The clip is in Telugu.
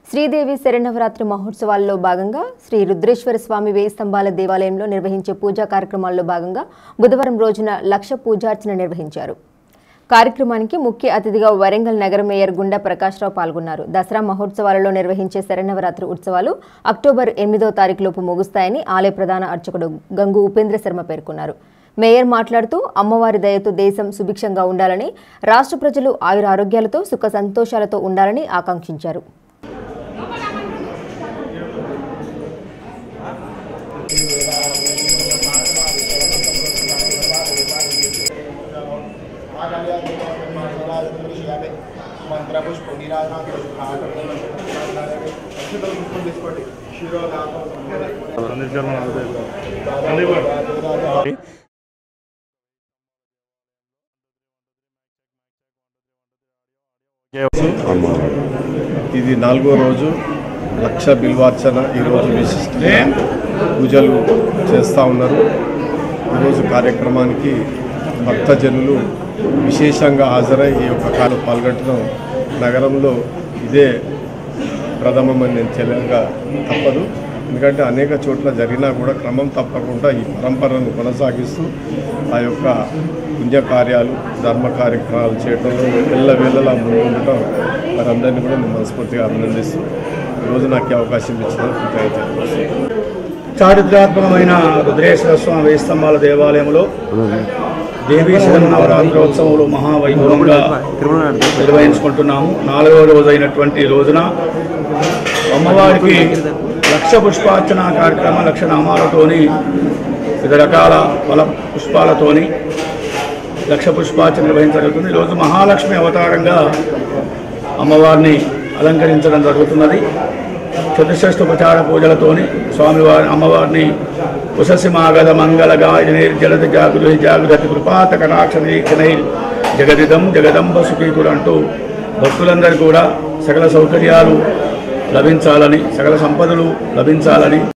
శ్రీదేవి శరణవరాత్రి మహోత్సవాల్లో భాగంగా శ్రీ రుద్రేశ్వర స్వామి వేయి స్తంభాల దేవాలయంలో నిర్వహించే పూజా కార్యక్రమాల్లో భాగంగా బుధవారం రోజున లక్ష పూజార్చన నిర్వహించారు కార్యక్రమానికి ముఖ్య అతిథిగా వరంగల్ నగర మేయర్ గుండా ప్రకాశ్రావు పాల్గొన్నారు దసరా మహోత్సవాలలో నిర్వహించే శరణవరాత్రి ఉత్సవాలు అక్టోబర్ ఎనిమిదో తారీఖులోపు ముగుస్తాయని ఆలయ ప్రధాన అర్చకుడు గంగు ఉపేంద్ర శర్మ పేర్కొన్నారు మేయర్ మాట్లాడుతూ అమ్మవారి దయతో దేశం సుభిక్షంగా ఉండాలని రాష్ట్ర ప్రజలు ఆయుర ఆరోగ్యాలతో సుఖ సంతోషాలతో ఉండాలని ఆకాంక్షించారు మంత్రపుష్పం పుష్పం తీసుకోండి ఇది నాలుగో రోజు లక్ష బిల్వార్చన ఈరోజు విశిష్టంగా పూజలు చేస్తూ ఉన్నారు ఈరోజు కార్యక్రమానికి భక్తజనులు విశేషంగా హాజరై ఈ యొక్క కాలం పాల్గొనడం నగరంలో ఇదే ప్రథమమని నేను తెలియగా తప్పదు ఎందుకంటే అనేక చోట్ల జరిగినా కూడా క్రమం తప్పకుండా ఈ పరంపరను కొనసాగిస్తూ ఆ యొక్క పుణ్యకార్యాలు ధర్మ కార్యక్రమాలు చేయడంలో ఎల్లవేళలా ముందుండటం వారందరినీ కూడా నేను మనస్ఫూర్తిగా అభినందిస్తూ ఈరోజు నాకు ఈ అవకాశం ఇచ్చిన కృతజ్ఞతలు చారిత్రాత్మకమైన రుద్రేశ్వర స్వామి వేయి స్తంభాల దేవాలయంలో దేవీ శరన్నవరాత్రోత్సవాలు మహావైభవంగా నిర్వహించుకుంటున్నాము నాలుగవ రోజు అయినటువంటి రోజున అమ్మవారికి లక్ష పుష్పార్చన కార్యక్రమం లక్ష నామాలతోని వివిధ రకాల ఫల పుష్పాలతోని లక్ష పుష్పార్చన నిర్వహించగలుగుతుంది ఈరోజు మహాలక్ష్మి అవతారంగా అమ్మవారిని అలంకరించడం జరుగుతున్నది చతుషష్ఠ ఉపచార పూజలతోని స్వామివారి అమ్మవారిని ఉషసి మాగధ మంగళ గాయని జలద జాగృతి జాగృతి కృపాత కటాక్ష నిరీక్షణై జగదిదం జగదంబ సుఖీకుడు అంటూ భక్తులందరూ కూడా సకల సౌకర్యాలు లభించాలని సకల సంపదలు లభించాలని